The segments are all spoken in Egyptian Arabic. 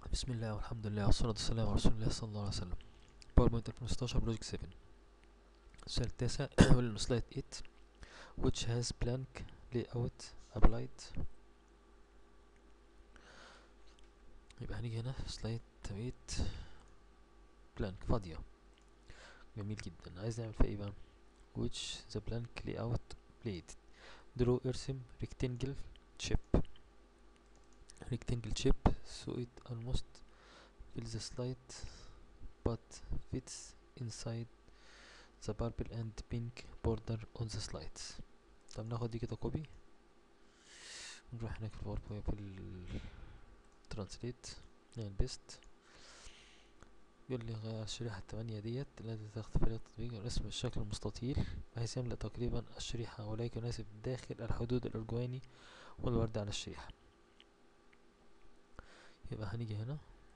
بسم الله والحمد لله والصلاة والسلام على رسول الله صلى الله عليه وسلم باوربوينت 2016 بروجكت 7 السؤال التاسع واللي سلايد 8 which has blank layout applied يبقى هنيجي هنا في سلايد 8 blank فاضية جميل جدا عايز نعمل فيها ايه بقى which the blank layout played draw ارسم rectangle shape rectangle shape so it almost fills the slide but fits inside the purple and pink border on the slides طب ناخد دي كده كوبي نروح هناك في الباوربوينت في الترانسليت نعمل بيست يقول لي غير الشريحة التمانية ديت التي تختفي التطبيق رسم الشكل المستطيل بحيث يملأ تقريبا الشريحة ولكن يناسب داخل الحدود الأرجواني والورد على الشريحة يبقى هنيجي هنا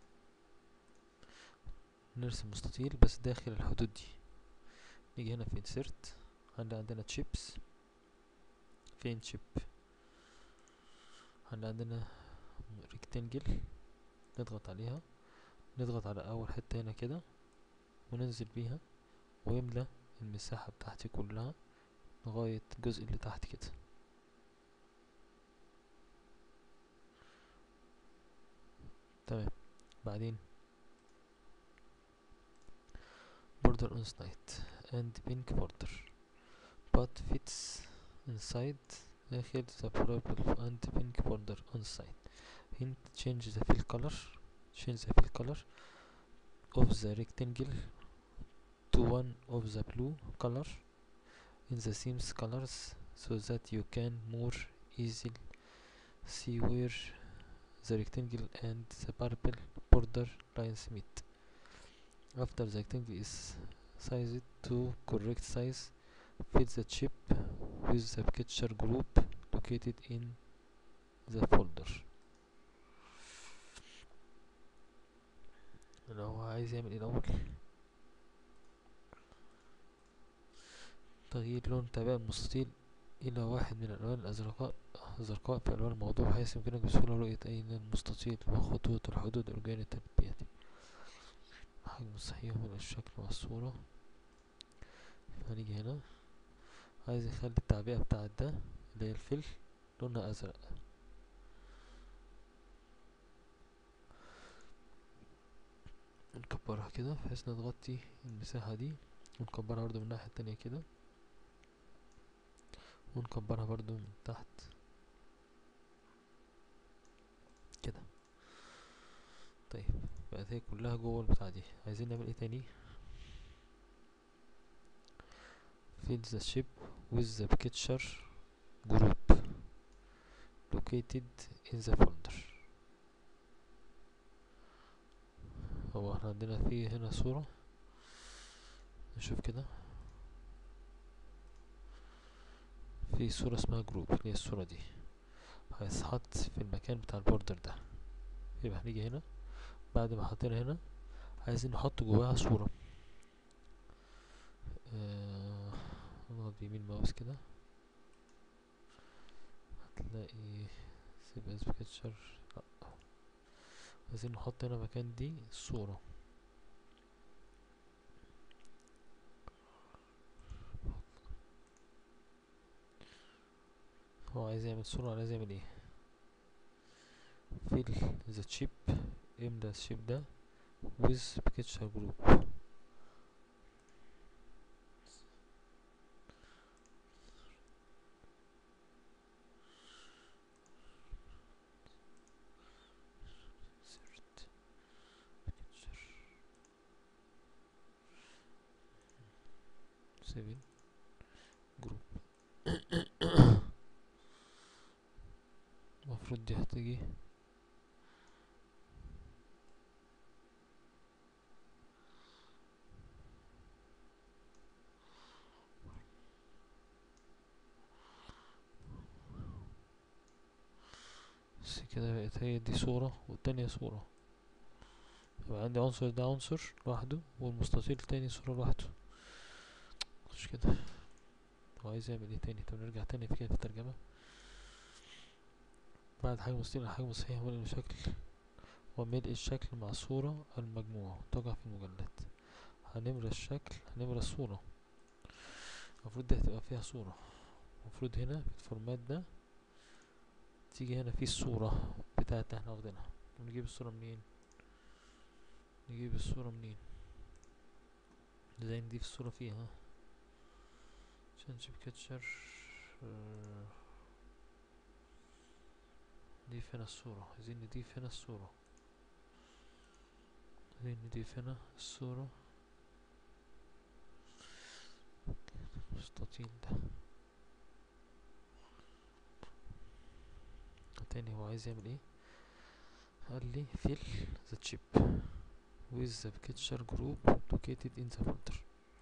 نرسم مستطيل بس داخل الحدود دي نيجي هنا في insert عندنا عندنا chips فين chip عندنا عندنا rectangle نضغط عليها نضغط على اول حتة هنا كده وننزل بيها ويملى المساحة بتاعتي كلها لغاية الجزء اللي تحت كده تمام بعدين border on side and pink border but fits inside داخل the purple and pink border on side hint change the fill color change the fill color of the rectangle to one of the blue color in the same colors so that you can more easily see where the rectangle and the purple border lines meet. After the rectangle is sized to correct size, fill the chip with the picture group located in the folder. لو هو عايز يعمل ايه الأول تغيير لون تابع المستطيل إلى واحد من الألوان الأزرقاء الزرقاء في ألوان الموضوع بحيث يمكنك بسهولة رؤية أي المستطيل وخطوط الحدود الأرجانية التربيتي حجم صحيح من الشكل والصورة هنيجي هنا عايز يخلي التعبئة بتاعت ده اللي هي الفل لونها أزرق نكبرها كده بحيث نغطي المساحة دي ونكبرها برضو من الناحية التانية كده ونكبرها برضو من تحت كده طيب بقت هي كلها جوه البتاع دي عايزين نعمل ايه تاني fill the shape with the picture group located in the folder هو احنا عندنا في هنا صورة نشوف كده في صورة اسمها جروب اللي هي الصورة دي هيتحط في المكان بتاع البوردر ده يبقى هنيجي هنا بعد ما حطينا هنا عايزين نحط جواها صورة آه، نضغط بيمين ماوس كده هتلاقي سيب از بيكتشر لا عايزين نحط هنا مكان دي الصورة هو عايز يعمل صورة ولا عايز يعمل ايه fill the chip املى الشيب ده with picture group Insert picture. seven جروب المفروض دي هتيجي بس كده بقت هي دي صورة والتانية صورة يبقى عندي عنصر ده عنصر لوحده والمستطيل التاني صورة لوحده مش كده هو عايز يعمل ايه تاني طب نرجع تاني في كده في الترجمة بعد حجم مستطيل على حجم صحيح من المشاكل وملء الشكل مع صورة المجموع تقع في المجلد هنملى الشكل هنملى الصورة المفروض دي هتبقى فيها صورة المفروض هنا في الفورمات ده تيجي هنا في الصورة بتاعتنا احنا واخدينها نجيب الصورة منين نجيب الصورة منين ازاي نضيف الصورة فيها عشان نجيب كاتشر نضيف هنا الصورة عايزين نضيف هنا الصورة عايزين نضيف هنا الصورة مستطيل ده تاني هو عايز يعمل ايه قال لي fill the chip with the picture group located in the folder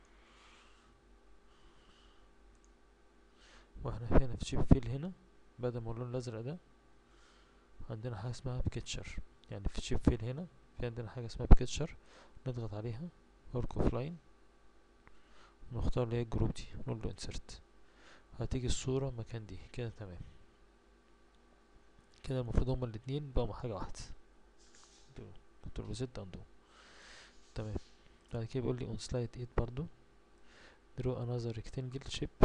واحنا هنا في chip fill هنا بدل ما اللون الازرق ده عندنا حاجة اسمها picture يعني في chip fill هنا في عندنا حاجة اسمها picture نضغط عليها work offline ونختار اللي هي الجروب دي نقول له insert هتيجي الصورة مكان دي كده تمام كده المفروض هما الاتنين بقوا حاجة واحدة كنترول ريزيت اندو تمام بعد كده بيقول لي on slide 8 برضو draw another rectangle shape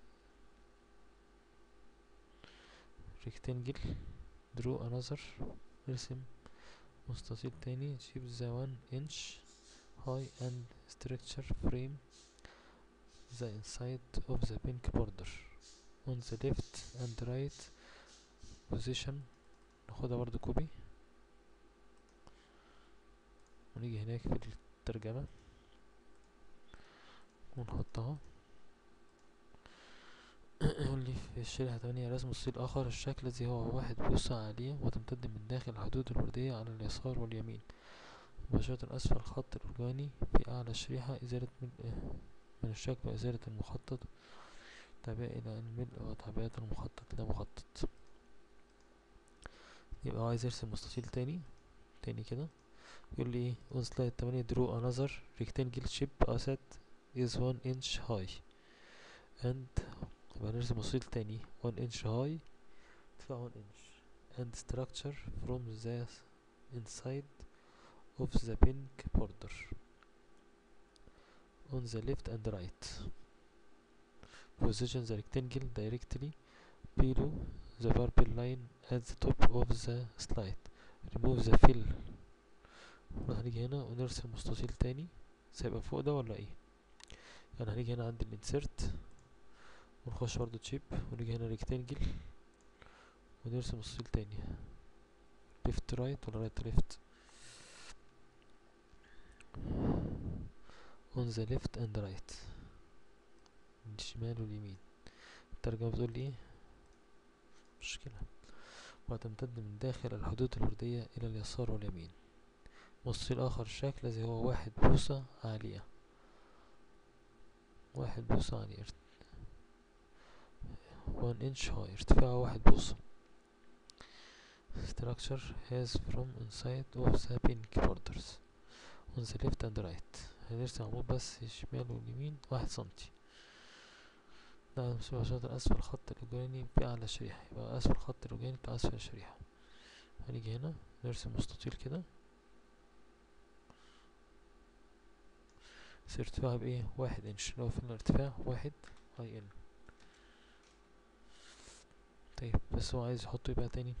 rectangle draw another ارسم مستطيل تاني shape the one inch high and structure frame the inside of the pink border on the left and right position ناخدها برضو كوبي ونيجي هناك في الترجمة ونحطها يقول لي في الشريحة تمانية رسم الصيل آخر الشكل الذي هو واحد بوصة عالية وتمتد من داخل الحدود الوردية على اليسار واليمين مباشرة أسفل الخط الأرجواني في أعلى الشريحة إزالة من, من الشكل وإزالة المخطط تابع إلى الملء وتعبئة المخطط لا مخطط يبقى هو عايز يرسم مستطيل تاني تاني كده يقول لي ايه on slide 8 draw another rectangle shape asset is 1 inch high and يبقى نرسم مستطيل تاني 1 inch high ارتفاع 1 inch and structure from the inside of the pink border on the left and right position the rectangle directly below the purple line at the top of the slide remove the fill هنيجي هنا ونرسم مستطيل تاني سيبقى فوق ده ولا ايه يعني هنيجي هنا عند الانسيرت ونخش برضه تشيب ونيجي هنا ريكتانجل ونرسم مستطيل تاني ليفت رايت ولا رايت ليفت on the left and right الشمال واليمين الترجمة بتقول ايه مشكلة وتمتد من داخل الحدود الوردية إلى اليسار واليمين مستطيل آخر الشكل الذي هو واحد بوصة عالية واحد بوصة عالية one inch high ارتفاعه واحد بوصة structure has from inside of the pink borders on the left and right هنرسم عمود بس الشمال واليمين واحد سنتي ده مباشرة أسفل الخط الأرجواني بأعلى الشريحة يبقى أسفل الخط الأرجواني بتاع أسفل الشريحة هنيجي هنا نرسم مستطيل كده بس ارتفاعه بإيه واحد انش لو في الارتفاع واحد اي ان طيب بس هو عايز يحطه يبقى تاني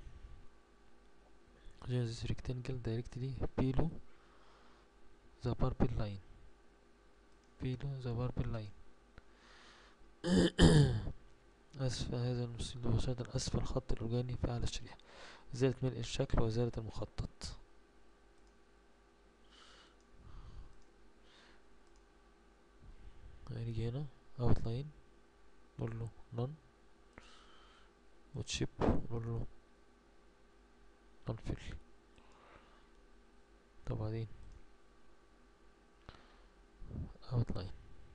this rectangle directly below the purple line below the purple line أسفل هذا المستطيل مباشرة أسفل الخط الأرجاني في أعلى الشريحة إزالة ملء الشكل وإزالة المخطط هنيجي هنا outline نقول له none وتشيب نقول له unfill طب بعدين outline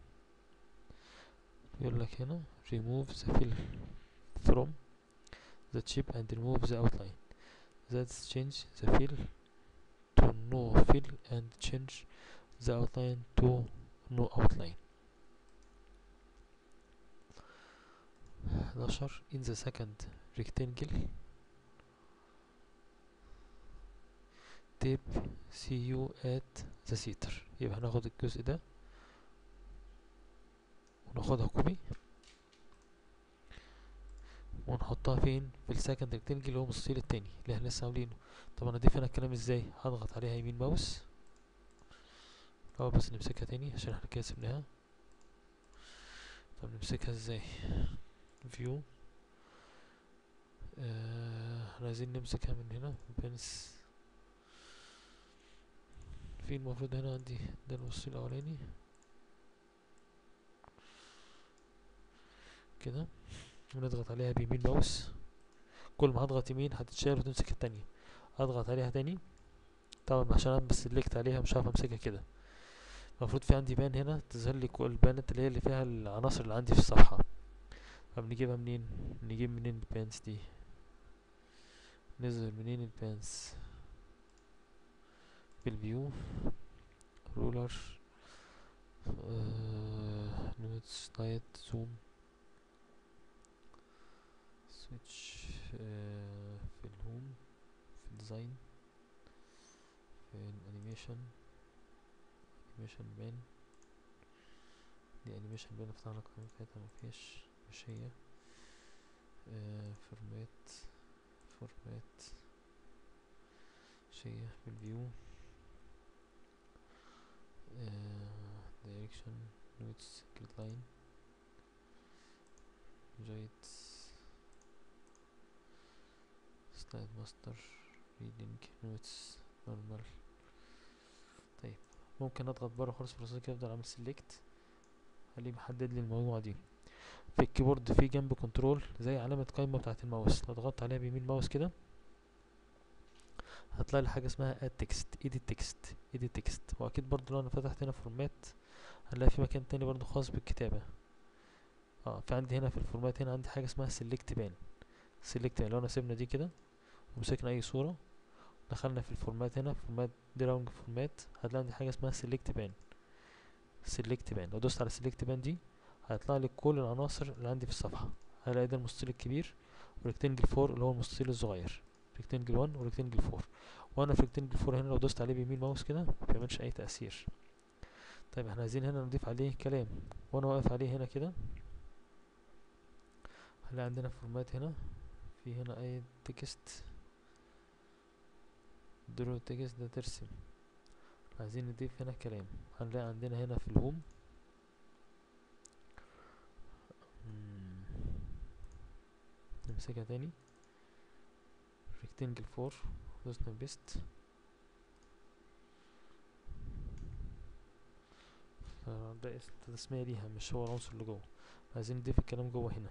يقول لك هنا remove the fill from the chip and remove the outline that's change the fill to no fill and change the outline to no outline 11 in the second rectangle تيب سي يو ات ذا سيتر يبقى هناخد الجزء ده وناخدها كوبي ونحطها فين في السكند ريكتنجل اللي هو المستطيل التاني اللي احنا لسه عاملينه طب انا اضيف هنا الكلام ازاي هضغط عليها يمين ماوس اول بس نمسكها تاني عشان احنا كده سيبناها طب نمسكها ازاي فيو آه احنا عايزين نمسكها من هنا بنس في المفروض هنا عندي ده المستطيل الاولاني كده ونضغط عليها بيمين ماوس كل ما هضغط يمين هتتشال وتمسك التانية اضغط عليها تاني طبعا عشان انا بسلكت عليها مش عارف امسكها كده المفروض في عندي بان هنا تظهر لي كل البيانات اللي هي اللي فيها العناصر اللي عندي في الصفحة طب نجيبها منين نجيب منين البانس دي نظهر منين البانس بالفيو رولر نوتس لايت زوم سويتش في الهوم في الديزاين في الانيميشن انيميشن بان دي انيميشن بان فتحنا القائمة بتاعتها مفيش مش هي فورمات فورمات مش هي بالفيو دايركشن نوتس جريد لاين جايت سلايد ماستر ريدنج نوتس نورمال طيب ممكن اضغط بره خالص في الرصاص كده افضل اعمل سيلكت خليه محدد لي المجموعه دي في الكيبورد في جنب كنترول زي علامه قائمه بتاعه الماوس لو ضغطت عليها بيمين ماوس كده هتلاقي لي حاجه اسمها اد تكست ايديت تكست ايديت تكست واكيد برضو لو انا فتحت هنا فورمات هنلاقي في مكان تاني برضو خاص بالكتابه اه في عندي هنا في الفورمات هنا عندي حاجه اسمها سيلكت بان سيلكت بان لو انا سيبنا دي كده ومسكنا اي صوره دخلنا في الفورمات هنا فورمات دراونج فورمات هتلاقي عندي حاجه اسمها سيلكت بان سيلكت بان لو دوست على سيلكت بان دي هيطلع لي كل العناصر اللي عندي في الصفحه هلاقي ده المستطيل الكبير وريكتنجل 4 اللي هو المستطيل الصغير ريكتنجل 1 وريكتنجل 4 وانا في ريكتنجل 4 هنا لو دوست عليه بيمين ماوس كده مبيعملش اي تأثير طيب احنا عايزين هنا نضيف عليه كلام وانا واقف عليه هنا كده هنلاقي عندنا فورمات هنا في هنا اي تكست درو تكست ده ترسم عايزين نضيف هنا كلام هنلاقي عندنا هنا في الهوم نمسكها تاني ريكتنجل فور دوسنا بيست ده اسم تسمية ليها مش هو العنصر اللي جوه عايزين نضيف الكلام جوه هنا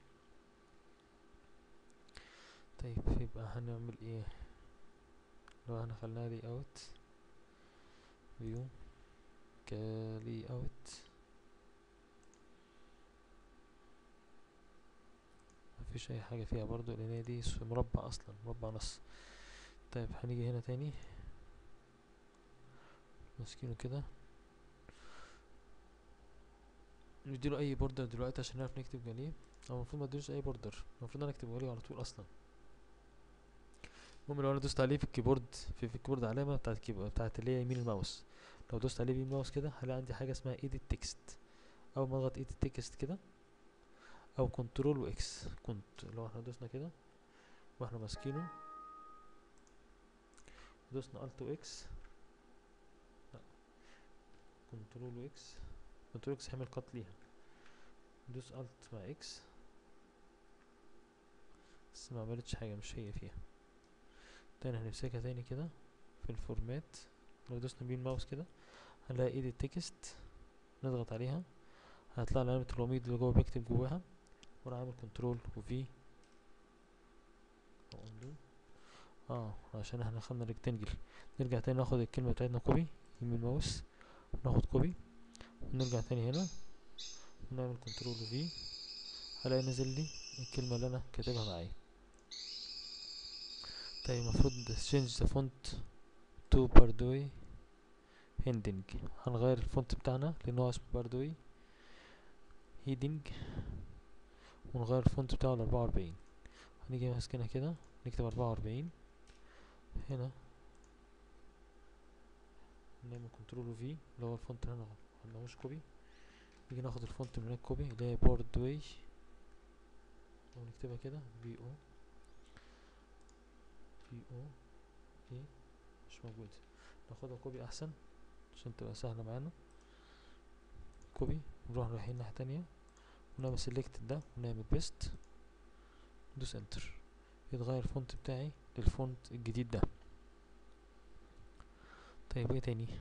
طيب يبقى هنعمل ايه لو هنخليها لي اوت فيو كلي اوت مفيش اي حاجة فيها برضو لان هي دي مربع اصلا مربع نص طيب هنيجي هنا تاني ماسكينه كده نديله اي بوردر دلوقتي عشان نعرف نكتب جواه او المفروض ما اديلوش اي بوردر المفروض انا اكتب جواه على طول اصلا المهم لو انا دوست عليه في الكيبورد في, في الكيبورد علامه بتاعت الكيبورد بتاعت اللي هي يمين الماوس لو دوست عليه بيمين ماوس كده هلاقي عندي حاجه اسمها ايديت تكست اول ما اضغط ايديت تكست كده او كنترول واكس كنت لو احنا دوسنا كده واحنا ماسكينه دوسنا الت واكس لا كنترول واكس كنترول اكس هيعمل قط ليها دوس الت مع اكس بس ما عملتش حاجه مش هي فيها تاني هنمسكها تاني كده في الفورمات لو دوسنا بيه الماوس كده هنلاقي ايديت تكست نضغط عليها هيطلع لي علامة الوميض اللي جوه بكتب جواها وانا عامل كنترول وفي او اندو اه عشان احنا خدنا ريكتنجل نرجع تاني ناخد الكلمة بتاعتنا كوبي يمين ماوس ناخد كوبي ونرجع تاني هنا ونعمل كنترول وفي هلاقي نزل لي الكلمة اللي انا كاتبها معايا طيب المفروض change the font to باردوي هندنج هنغير الفونت بتاعنا لان هو اسمه باردوي هيدنج ونغير الفونت بتاعه لأربعة وأربعين هنيجي ماسكينها كده نكتب أربعة وأربعين هنا نعمل كنترول في اللي هو الفونت اللي انا عملناهوش كوبي نيجي ناخد الفونت من هناك كوبي اللي هي بورد واي ونكتبها كده بي او بي او اي مش موجودة ناخدها كوبي احسن عشان تبقى سهلة معانا كوبي نروح رايحين ناحية تانية ونعمل سيلكت ده ونعمل بيست ندوس انتر يتغير الفونت بتاعي للفونت الجديد ده طيب ايه تاني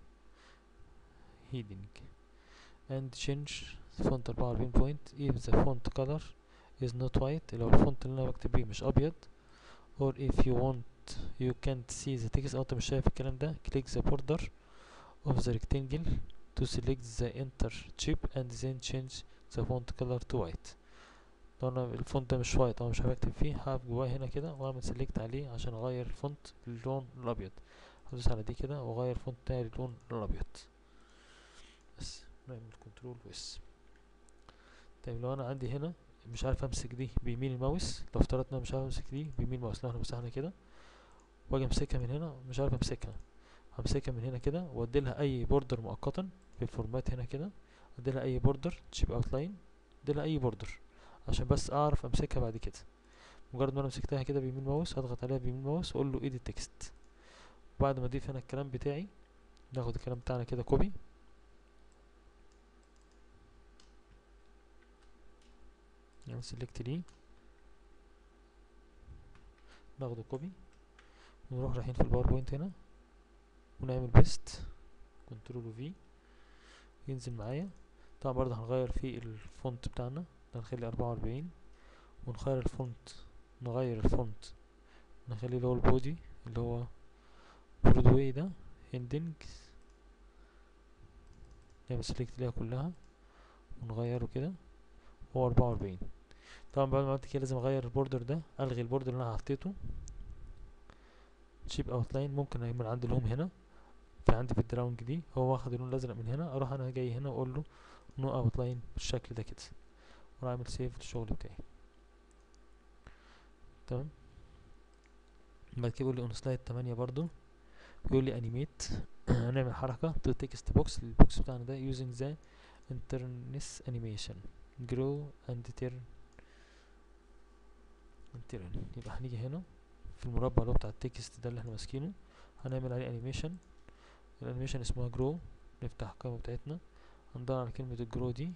heading and change font 44 point if the font color is not white لو الفونت اللي انا بكتب بيه مش ابيض or if you want you can't see the text او انت مش شايف الكلام ده click the border of the rectangle to select the enter chip and then change the font color to white لو انا الفونت ده مش وايت او مش هكتب فيه هقف جواه هنا كده واعمل سيلكت عليه عشان اغير الفونت للون الابيض هدوس على دي كده واغير الفونت بتاعي للون الابيض بس نعمل كنترول بس طيب لو انا عندي هنا مش عارف امسك دي بيمين الماوس لو افترضت ان انا مش عارف امسك دي بيمين الماوس لو احنا مسحنا كده واجي امسكها من هنا مش عارف امسكها همسكها من هنا كده وادي لها اي بوردر مؤقتا في الفورمات هنا كده ادي لها اي بوردر تشيب اوت لاين ادي لها اي بوردر عشان بس اعرف امسكها بعد كده مجرد ما انا مسكتها كده بيمين ماوس هضغط عليها بيمين ماوس واقول له ايديت تكست بعد ما اضيف هنا الكلام بتاعي ناخد الكلام بتاعنا كده كوبي نعمل سيلكت ليه ناخده كوبي ونروح رايحين في الباوربوينت هنا ونعمل بيست كنترول في ينزل معايا طبعا برضه هنغير في الفونت بتاعنا هنخلي أربعة وأربعين ونغير الفونت نغير الفونت نخلي اللي هو البودي اللي هو برودواي ده هندنج نعمل سيلكت ليها كلها ونغيره كده هو أربعة وأربعين طبعا بعد ما عملت كده لازم اغير البوردر ده الغي البوردر اللي انا حطيته شيب اوت لاين ممكن اعمل عندي الهوم هنا في عندي في الدراونج دي هو واخد اللون الازرق من هنا اروح انا جاي هنا واقول له نو اوت لاين بالشكل ده كده وانا اعمل سيف للشغل بتاعي تمام بعد كده بيقول لي اون سلايد 8 برضو بيقول لي انيميت هنعمل حركه تو تكست بوكس البوكس بتاعنا ده using the interness animation grow and turn and turn يبقى هنيجي هنا في المربع اللي هو بتاع التكست ده اللي احنا ماسكينه هنعمل عليه انيميشن الانيميشن اسمها جرو نفتح القائمة بتاعتنا هندور على كلمة الجرو دي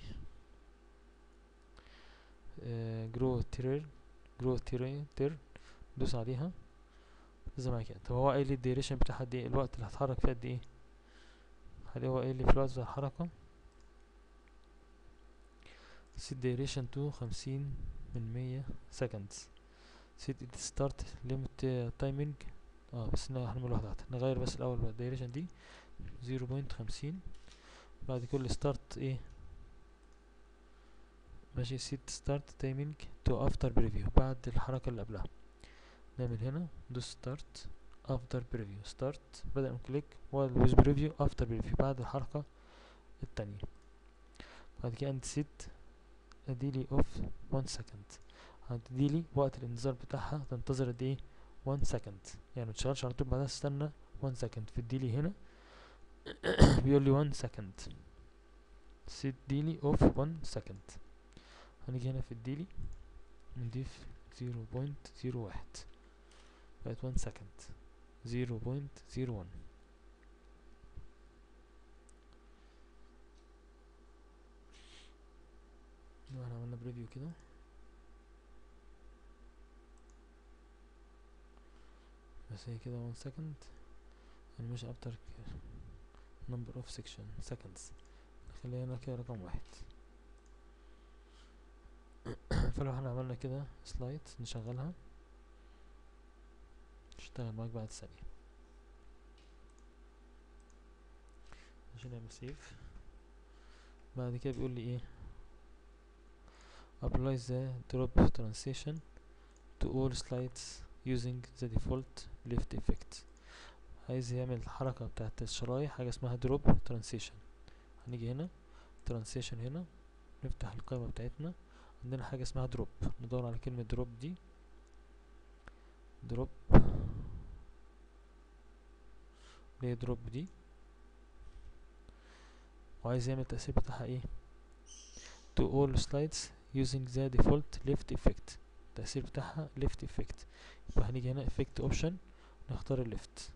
جرو تيرن جرو تيرن تيرن ندوس عليها زي ما كده طب هو قايل لي الديريشن بتاعها قد ايه الوقت اللي هتحرك فيه قد ايه هل هو قايل لي في الوقت بتاع الحركة set duration to خمسين من مية seconds set it start limit timing اه بس هنعمل واحدة واحدة نغير بس الأول الدايريشن دي زيرو بوينت خمسين بعد كل ستارت ايه ماشي set start timing to after preview بعد الحركة اللي قبلها نعمل هنا دوس start after preview start بدأ من كليك with preview after preview بعد الحركة التانية بعد كده end set اديلي اوف 1 سكند هتديلي وقت الانتظار بتاعها تنتظر قد ايه 1 سكند يعني متشغلش على طول بعدها استنى 1 سكند فديلي هنا بيقول لي 1 سكند سيت ديلي اوف 1 سكند هنيجي هنا في الديلي نضيف 0.01 بقت 1 سكند 0.01 احنا عملنا بريفيو كده بس هي كده 1 second animation after number of section seconds نخليها هنا كده رقم واحد فلو احنا عملنا كده سلايد نشغلها تشتغل معاك بعد ثانية عشان نعمل سيف بعد كده بيقول لي ايه apply the drop transition to all slides using the default left effect عايز يعمل الحركة بتاعت الشرايح حاجة اسمها drop transition هنيجي هنا transition هنا نفتح القائمة بتاعتنا عندنا حاجة اسمها drop ندور على كلمة drop دي drop اللي هي drop دي وعايز يعمل التأثير بتاعها ايه to all slides using the default left effect التأثير بتاعها left effect يبقى هنيجي هنا effect option نختار الليفت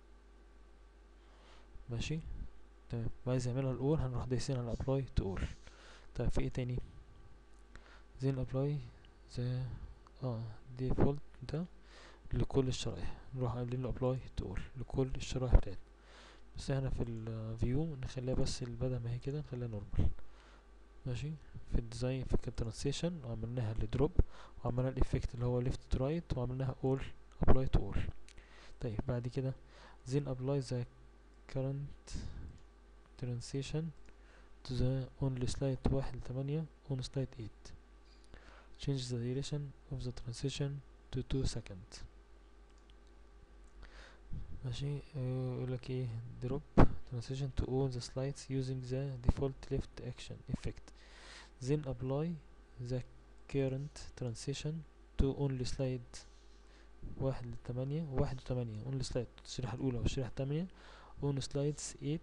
ماشي تمام وعايز يعملها الاول هنروح دايسين على apply to all طيب في ايه تاني then apply the اه default ده لكل الشرايح نروح عاملين له apply to all لكل الشرايح بتاعتنا بس احنا في الفيو نخليها بس بدل ما هي كده نخليها نورمال ماشي في الديزاين في الترانسيشن وعملناها لدروب وعملنا الايفكت اللي هو ليفت تو رايت وعملناها all apply to all طيب بعد كده then apply the current transition to the only slide واحد لتمانية on slide 8 change the duration of the transition to 2 seconds ماشي يقولك ايه drop transition to all the slides using the default left action effect then apply the current transition to only slide واحد لتمانية واحد وتمانية only slide الشريحة الأولى والشريحة التانية on slides 8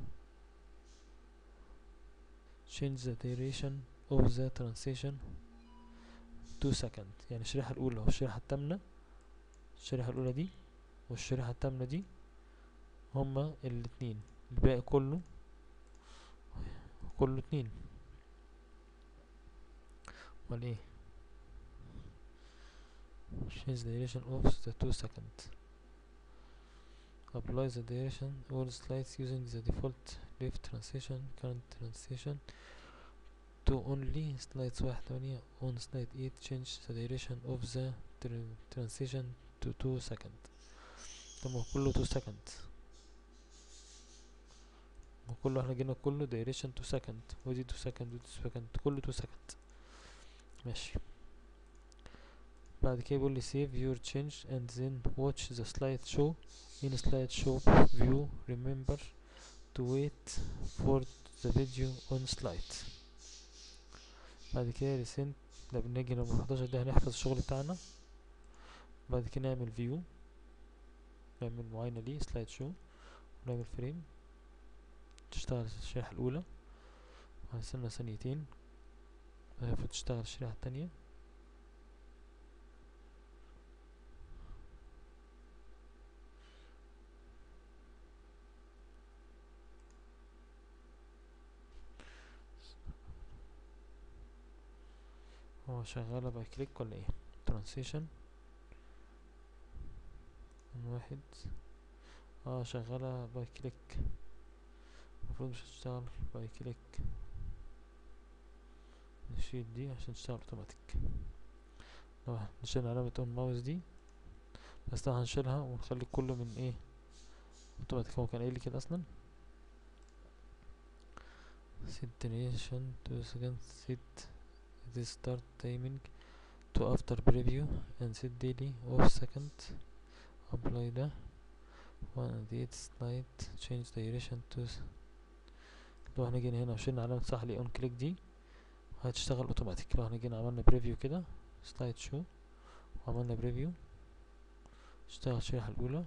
change the duration of the transition 2 second يعني الشريحة الأولى والشريحة التامنة الشريحة الأولى دي والشريحة التامنة دي هما الاتنين الباقي كله كله اتنين امال ايه change the duration of the 2 second apply the duration all slides using the default left transition current transition to only slides واحد تمانية on slide 8 change the duration of the tr transition to 2 second طب ما هو كله 2 second وكله احنا جينا كله duration 2 second ودي 2 second ودي 2 second كله 2 second ماشي بعد كده بيقول لي save your change and then watch the slide show in slide show view remember to wait for the video on slide بعد كده resend لا بنيجي نمبر 11 ده هنحفظ الشغل بتاعنا بعد كده نعمل view نعمل معاينة ليه slide show ونعمل فريم تشتغل الشريحة الأولى وهنستنى ثانيتين المفروض تشتغل الشريحة التانية هو شغالة باي كليك ولا ايه ترانسيشن واحد اه شغالة باي كليك المفروض مش هتشتغل باي كليك نشيل دي عشان تشتغل اوتوماتيك لو نشيل علامة اون ماوس دي بس طبعا هنشيلها ونخلي كله من ايه اوتوماتيك هو كان قايل لي كده اصلا set duration to second set the start timing to after preview and set daily off second apply ده one and eight slide change the duration to لو احنا جينا هنا وشلنا علامة صح لي اون كليك دي هتشتغل اوتوماتيك لو احنا جينا عملنا بريفيو كده سلايد شو وعملنا بريفيو اشتغل الشريحة الأولى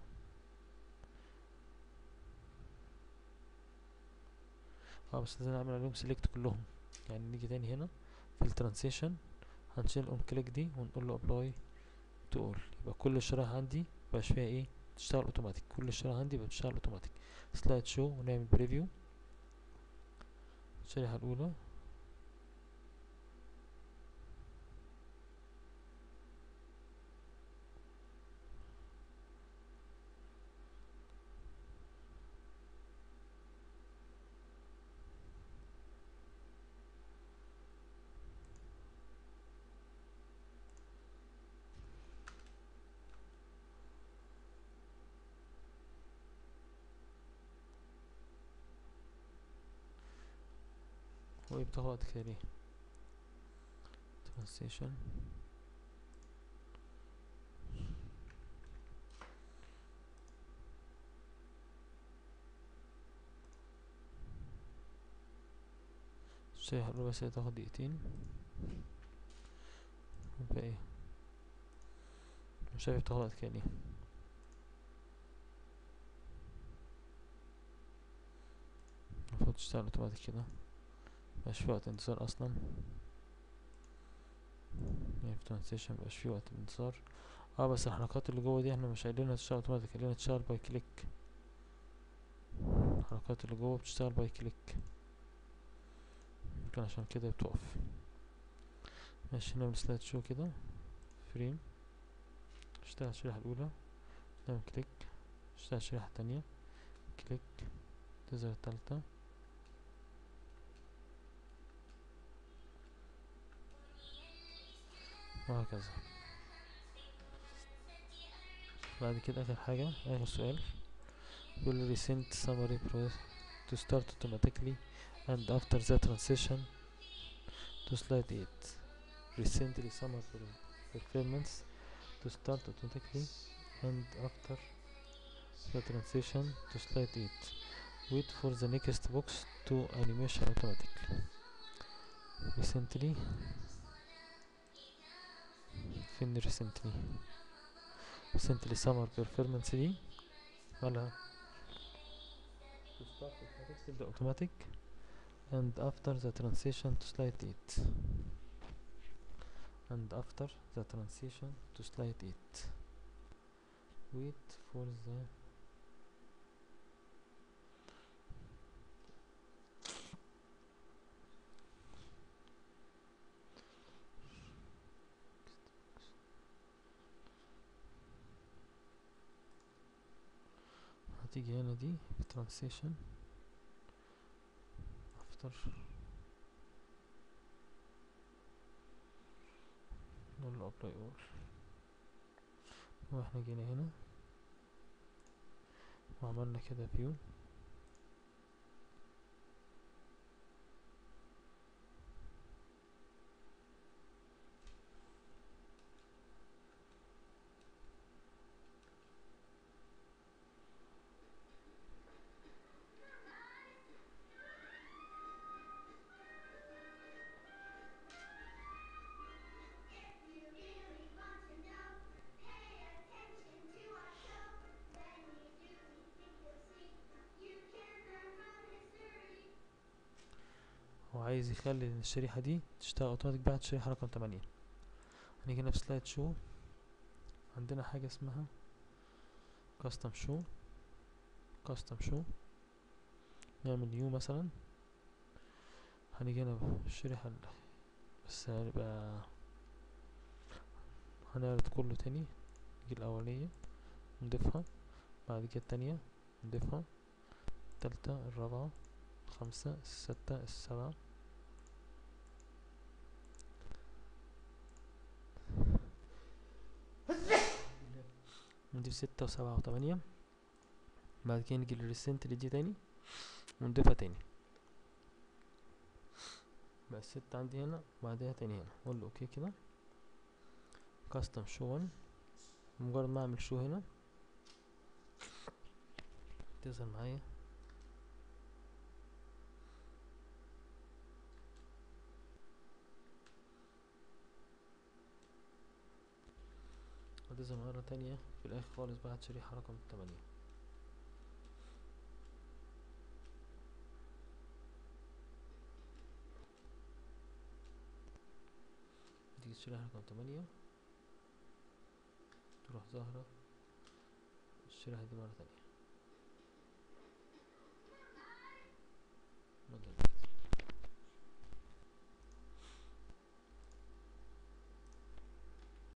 اه بس لازم نعمل عليهم سيلكت كلهم يعني نيجي تاني هنا في الترانسيشن هنشيل اون كليك دي ونقول له ابلاي تو اول يبقى كل الشرائح عندي مبقاش فيها ايه تشتغل اوتوماتيك كل الشرائح عندي بقى بتشتغل اوتوماتيك سلايد شو ونعمل بريفيو الشريحة الأولى وايه بتاخد وقت كده ليه ترانسيشن الشاي حلو بس هتاخد دقيقتين يبقى ايه مش عارف بتاخد وقت كده ليه المفروض تشتغل اوتوماتيك كده مبقاش في وقت انتظار اصلا يعني في ترانزيشن مبقاش في وقت انتظار اه بس الحركات اللي جوه دي احنا مش قايلينها تشتغل اوتوماتيك قايلينها تشتغل باي كليك الحركات اللي جوه بتشتغل باي كليك ممكن عشان كده بتقف ماشي نعمل سلايد شو كده فريم اشتغل الشريحة الأولى نعمل كليك اشتغل الشريحة التانية كليك تظهر التالتة وهكذا بعد كده آخر حاجة آخر سؤال will recent summary process to start automatically and after the transition to slide 8 recently summary performance to start automatically and after the transition to slide 8 wait for the next box to animation automatically recently فين recently recently summer performance دي مالها to start automatic تبدأ automatic and after the transition to slide 8 and after the transition to slide 8 wait for the هتيجي هنا دي في transition after نقول له apply all واحنا جينا هنا وعملنا كده view هو عايز يخلي الشريحة دي تشتغل اوتوماتيك بعد شريحة رقم تمانية هنيجي هنا في سلايد شو عندنا حاجة اسمها كاستم شو كاستم شو نعمل نيو مثلا هنيجي هنا في الشريحة ال- بس هنبقى هنعرض كله تاني نيجي الأولية نضيفها بعد كده التانية نضيفها التالتة الرابعة الخامسة الستة السبعة نضيف ستة وسبعة وتمانية بعد كده نيجي للريسنتلي دي تاني ونضيفها تاني بقى الستة عندي هنا وبعدها تاني هنا اقول له اوكي كده كاستم شو 1 مجرد ما اعمل شو هنا تظهر معايا هتظهر مرة تانية في الآخر خالص بعد شريحة رقم تمانية دي الشريحة رقم تمانية تروح ظاهرة الشريحة دي مرة تانية